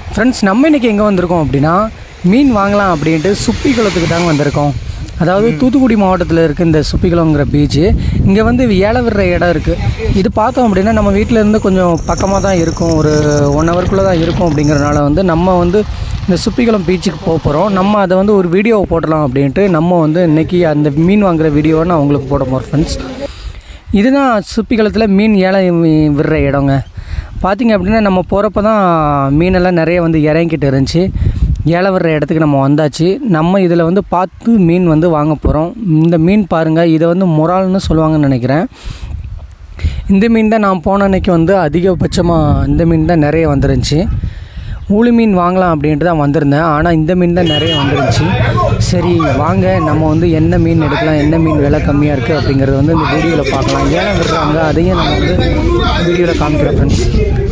Friends நம்ம இன்றைக்கி எங்கே வந்திருக்கோம் அப்படின்னா மீன் வாங்கலாம் அப்படின்ட்டு சுப்பி குளத்துக்கு தாங்க வந்திருக்கோம் அதாவது தூத்துக்குடி மாவட்டத்தில் இருக்க இந்த சுப்பிக்குளங்கிற பீச்சு இங்கே வந்து ஏழை விடுற இடம் இருக்குது இது பார்த்தோம் அப்படின்னா நம்ம வீட்டில் இருந்து கொஞ்சம் பக்கமாக தான் இருக்கும் ஒரு ஒன் ஹவர்க்குள்ளே தான் இருக்கும் அப்படிங்கிறனால வந்து நம்ம வந்து இந்த சுப்பிக்குளம் பீச்சுக்கு போக போகிறோம் நம்ம அதை வந்து ஒரு வீடியோவை போடலாம் அப்படின்ட்டு நம்ம வந்து இன்றைக்கி அந்த மீன் வாங்குற வீடியோவை நான் உங்களுக்கு போட போகிறேன் ஃப்ரெண்ட்ஸ் இதுதான் சுப்பிக்குளத்தில் மீன் ஏழை வி- விடுற இடங்க பார்த்தீங்க அப்படின்னா நம்ம போகிறப்ப தான் மீனெல்லாம் நிறைய வந்து இறங்கிட்டு இருந்துச்சு ஏழை விடுற இடத்துக்கு நம்ம வந்தாச்சு நம்ம இதில் வந்து பார்த்து மீன் வந்து வாங்க போகிறோம் இந்த மீன் பாருங்கள் இதை வந்து முறால்னு சொல்லுவாங்கன்னு நினைக்கிறேன் இந்த மீன் தான் நான் போன அன்னைக்கு வந்து அதிகபட்சமாக இந்த மீன் தான் நிறைய வந்துருந்துச்சு ஊளி மீன் வாங்கலாம் அப்படின்ட்டு தான் வந்திருந்தேன் ஆனால் இந்த மீன் தான் நிறைய வந்துருந்துச்சு சரி வாங்க நம்ம வந்து என்ன மீன் எடுக்கலாம் என்ன மீன் விலை கம்மியாக இருக்குது அப்படிங்கிறத வந்து இந்த வீடியோவில் பார்க்கலாம் ஏன்னா விடுறாங்க அதையும் நம்ம வந்து வீடியோவில் காமிக்கிறோம் ஃப்ரெண்ட்ஸ்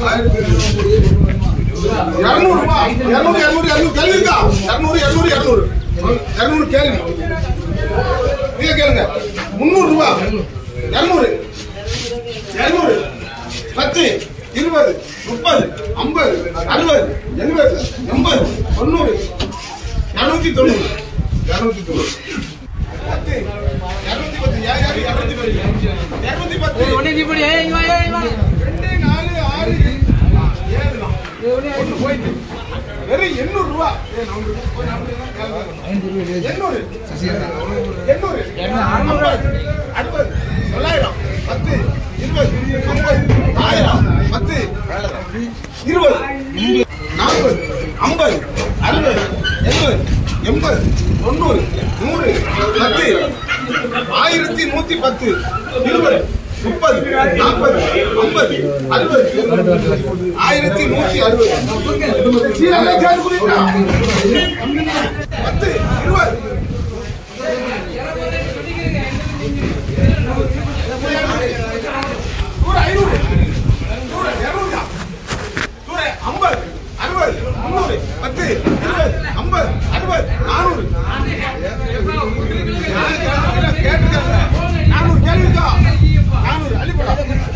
இருநூறு ரூபாய் இருநூறு இருநூறு இருநூறு கேள்வி இருக்கா இருநூறு இருநூறு இருநூறு இருநூறு கேள்வி நீங்க கேளுங்க முந்நூறு ரூபாய் இருநூறு இருநூறு பத்து இருபது முப்பது ஐம்பது அறுபது எழுபது எண்பது தொண்ணூறு இருநூத்தி தொண்ணூறு இருநூத்தி தொண்ணூறு பத்து இருநூத்தி பத்து ஏன் யாரு இருநூத்தி பத்து இருநூத்தி பத்து ரெண்டு நாலு ஆறு ஏழு தான் ஒண்ணு போயிட்டு வெறும் எண்ணூறு ரூபா எண்ணூறு எண்ணூறு ஐம்பது, அறுபது தொள்ளாயிரம் பத்து இருபது ஐம்பது ஆயிரம் பத்து இருபது நாற்பது ஐம்பது அறுபது எண்பது எண்பது தொண்ணூறு நூறு பத்து ஆயிரத்தி நூத்தி பத்து இருபது முப்பது நாற்பது ஐம்பது அறுபது ஆயிரத்தி நூத்தி அறுபது சீரக கேட்டு கொடுத்தா? பத்து இருபது நூறு ஐநூறு நூறு இருநூறு நூறு ஐம்பது அறுபது முந்நூறு பத்து இருபது ஐம்பது அறுபது நானூறு கேட்டுக்கல நானூறு கேள்வி இருக்கா நானூறு அள்ளிப்படா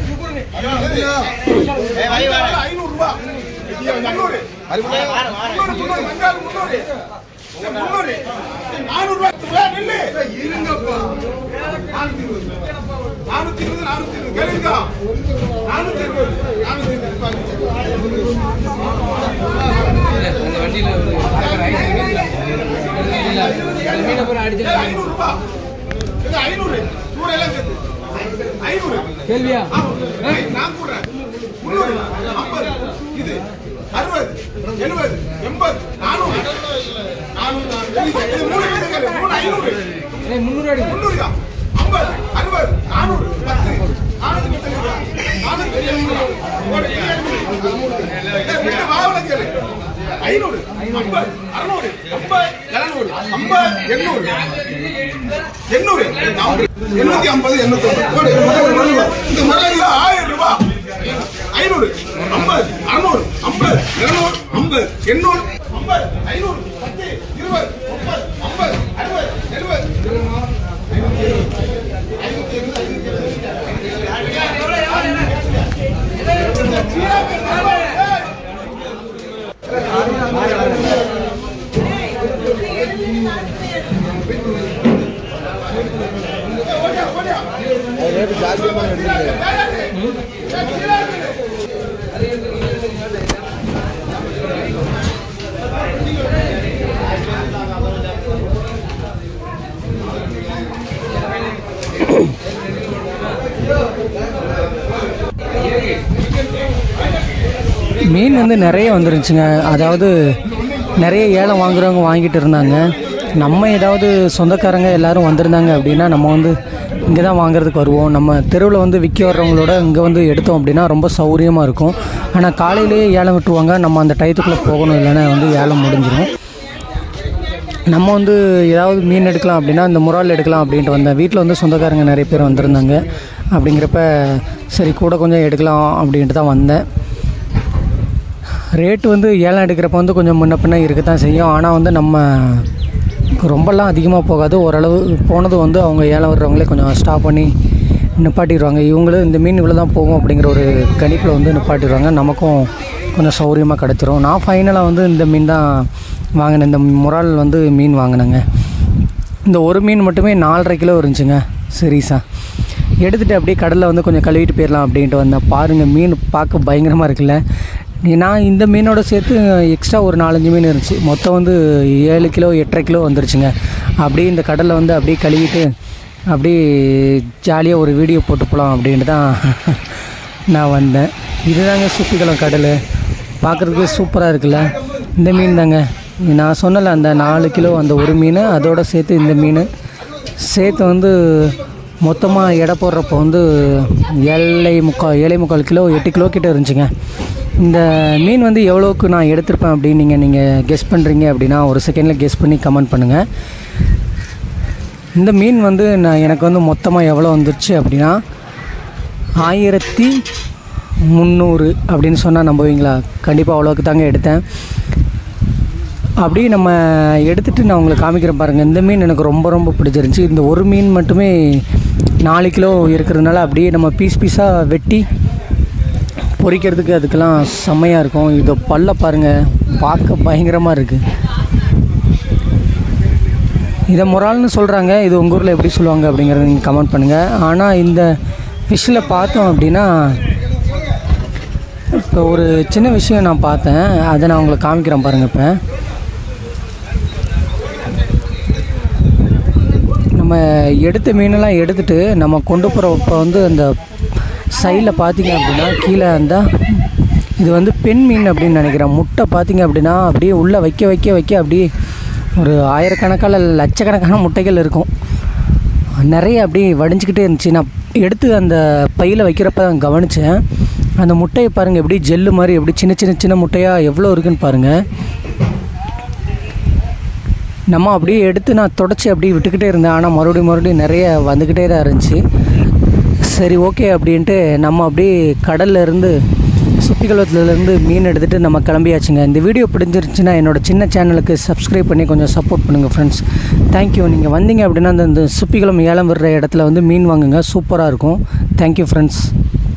ஐநூறு ரூபாய் முந்நூறு முந்நூறு முந்நூறு வெங்காயம் முந்நூறு முந்நூறு நானூறு ரூபாய் நில்லு இருங்கப்பா நானூத்தி இருபது நானூத்தி இருபது நானூத்தி இருபது கேள்வி இருக்கா நானூத்தி இருபது நானூத்தி இருபது இது ஐநூறு ரூபாய். இது ஐநூறு. நூறு எல்லாம் சேர்த்து. ஐநூறு. ஆமா. ஐ- நான் கூடுறேன். முந்நூறு, ஐம்பது, இது அறுபது, எழுபது, எண்பது, நானூறு. நானூறு, நானூறு. இது மூணு பேரு கேளு. மூணு ஐநூறு. முந்நூறுயா. ஐம்பது, அறுபது, நானூறு, பத்து, நானூத்தி பத்து ரூபா. நானூத்தி எழுபது ரூபா. ஒரு பிரியாணி பண்ணி. ஏய், பின்ன வாவலை கேளு. ஐநூறு, ஐம்பது, அறுநூறு, ஐம்பது, எழுநூறு, ஐம்பது, எண்ணூறு. எண்ணூறு நானூறு. எண்ணூத்தி ஐம்பது எண்ணூத்தி ஐம்பது. போடு, முதல்ல முதல்ல. இந்த முதல்ல ஆயிரம் ரூபாய் ஐநூறு ஐம்பது அறுநூறு ஐம்பது இருநூறு ஐம்பது எண்ணூறு ஐம்பது ஐநூறு பத்து இருபது முப்பது ஐம்பது அறுபது எழுபது மீன் வந்து நிறைய வந்துருந்துச்சுங்க அதாவது நிறைய ஏலம் வாங்குறவங்க வாங்கிட்டு இருந்தாங்க நம்ம ஏதாவது சொந்தக்காரங்க எல்லாரும் வந்திருந்தாங்க அப்படின்னா நம்ம வந்து இங்கே தான் வாங்குறதுக்கு வருவோம் நம்ம தெருவில் வந்து விற்க வர்றவங்களோட இங்கே வந்து எடுத்தோம் அப்படின்னா ரொம்ப சௌகரியமாக இருக்கும் ஆனால் காலையிலேயே ஏலம் விட்டுருவாங்க நம்ம அந்த டயத்துக்குள்ளே போகணும் இல்லைன்னா வந்து ஏலம் முடிஞ்சிடும் நம்ம வந்து ஏதாவது மீன் எடுக்கலாம் அப்படின்னா இந்த முறால் எடுக்கலாம் அப்படின்ட்டு வந்தேன் வீட்டில் வந்து சொந்தக்காரங்க நிறைய பேர் வந்திருந்தாங்க அப்படிங்கிறப்ப சரி கூட கொஞ்சம் எடுக்கலாம் அப்படின்ட்டு தான் வந்தேன் ரேட்டு வந்து ஏலம் எடுக்கிறப்ப வந்து கொஞ்சம் முன்ன பின்ன இருக்கத்தான் செய்யும் ஆனால் வந்து நம்ம ரொம்பலாம் அதிகமாக போகாது ஓரளவு போனது வந்து அவங்க ஏலம் வர்றவங்களே கொஞ்சம் ஸ்டாப் பண்ணி நிப்பாட்டிடுவாங்க இவங்களும் இந்த மீன் இவ்வளோ தான் போகும் அப்படிங்கிற ஒரு கணிப்பில் வந்து நிப்பாட்டிடுவாங்க நமக்கும் கொஞ்சம் சௌகரியமாக கிடச்சிரும் நான் ஃபைனலாக வந்து இந்த மீன் தான் வாங்கினேன் இந்த முறால் வந்து மீன் வாங்கினேங்க இந்த ஒரு மீன் மட்டுமே நாலரை கிலோ இருந்துச்சுங்க சீரியஸா எடுத்துகிட்டு அப்படியே கடலில் வந்து கொஞ்சம் கழுவிட்டு போயிடலாம் அப்படின்ட்டு வந்தேன் பாருங்கள் மீன் பார்க்க பயங்கரமாக இருக்குல்ல நீ- நான் இந்த மீனோட சேர்த்து எக்ஸ்ட்ரா ஒரு நாலஞ்சு மீன் இருந்துச்சு மொத்தம் வந்து ஏழு கிலோ எட்டரை கிலோ வந்துருச்சுங்க அப்படியே இந்த கடலில் வந்து அப்படியே கழுவிட்டு அப்படியே ஜாலியாக ஒரு வீடியோ போட்டு போகலாம் அப்படின்ட்டு தான் நான் வந்தேன் இதுதாங்க சுப்பிக்குளம் கடல் பார்க்குறதுக்கு சூப்பராக இருக்குல்ல இந்த மீன் தாங்க நான் சொன்னல அந்த நாலு கிலோ அந்த ஒரு மீன் அதோட சேர்த்து இந்த மீன் சேர்த்து வந்து மொத்தமாக எடை போடுறப்போ வந்து ஏழை முக்கால் ஏழை முக்கால் கிலோ எட்டு கிலோ கிட்ட இருந்துச்சுங்க இந்த மீன் வந்து எவ்வளோக்கு நான் எடுத்திருப்பேன் அப்படின்னு நீங்கள் நீங்கள் கெஸ் பண்ணுறீங்க அப்படின்னா ஒரு செகண்டில் கெஸ் பண்ணி கமெண்ட் பண்ணுங்கள் இந்த மீன் வந்து நான் எனக்கு வந்து மொத்தமாக எவ்வளோ வந்துருச்சு அப்படின்னா ஆயிரத்தி முந்நூறு அப்படின்னு சொன்னால் நம்புவீங்களா கண்டிப்பாக அவ்வளோக்கு தாங்க எடுத்தேன் அப்படியே நம்ம எடுத்துகிட்டு நான் உங்களுக்கு காமிக்கிறேன் பாருங்கள் இந்த மீன் எனக்கு ரொம்ப ரொம்ப பிடிச்சிருந்துச்சி இந்த ஒரு மீன் மட்டுமே நாலு கிலோ இருக்கிறதுனால அப்படியே நம்ம பீஸ் பீஸாக வெட்டி பொரிக்கிறதுக்கு அதுக்கெல்லாம் செம்மையாக இருக்கும் இதை பல்ல பாருங்கள் பார்க்க பயங்கரமாக இருக்குது இதை முறால்னு சொல்கிறாங்க இது உங்கள் ஊரில் எப்படி சொல்லுவாங்க அப்படிங்கிறத நீங்கள் கமெண்ட் பண்ணுங்கள் ஆனால் இந்த ஃபிஷ்ஷில் பார்த்தோம் அப்படின்னா இப்போ ஒரு சின்ன விஷயம் நான் பார்த்தேன் அதை நான் உங்களுக்கு காமிக்கிறேன் பாருங்கள் இப்போ நம்ம எடுத்த மீனெல்லாம் எடுத்துட்டு நம்ம கொண்டு போகிறப்ப வந்து அந்த சைடில் பார்த்தீங்க அப்படின்னா கீழே அந்த இது வந்து பெண் மீன் அப்படின்னு நினைக்கிறேன் முட்டை பார்த்தீங்க அப்படின்னா அப்படியே உள்ளே வைக்க வைக்க வைக்க அப்படியே ஒரு ஆயிரக்கணக்கான லட்சக்கணக்கான முட்டைகள் இருக்கும் நிறைய அப்படியே வடிஞ்சிக்கிட்டே இருந்துச்சு நான் எடுத்து அந்த பையில் வைக்கிறப்ப தான் கவனித்தேன் அந்த முட்டையை பாருங்கள் எப்படி ஜெல்லு மாதிரி எப்படி சின்ன சின்ன சின்ன முட்டையாக எவ்வளோ இருக்குன்னு பாருங்கள் நம்ம அப்படியே எடுத்து நான் தொடச்சி அப்படியே விட்டுக்கிட்டே இருந்தேன் ஆனால் மறுபடியும் மறுபடியும் நிறைய வந்துக்கிட்டே தான் இருந்துச்சு சரி ஓகே அப்படின்ட்டு நம்ம அப்படியே கடல்ல இருந்து சுப்பிக்குளத்துலேருந்து மீன் எடுத்துகிட்டு நம்ம கிளம்பியாச்சுங்க இந்த வீடியோ பிடிச்சிருந்துச்சுன்னா என்னோட சின்ன சேனலுக்கு சப்ஸ்கிரைப் பண்ணி கொஞ்சம் சப்போர்ட் பண்ணுங்கள் ஃப்ரெண்ட்ஸ் தேங்க்யூ நீங்கள் வந்தீங்க அப்படின்னா அந்த இந்த சுப்பிக்குளம் ஏலம் விடுற இடத்துல வந்து மீன் வாங்குங்க சூப்பராக இருக்கும் தேங்க்யூ ஃப்ரெண்ட்ஸ்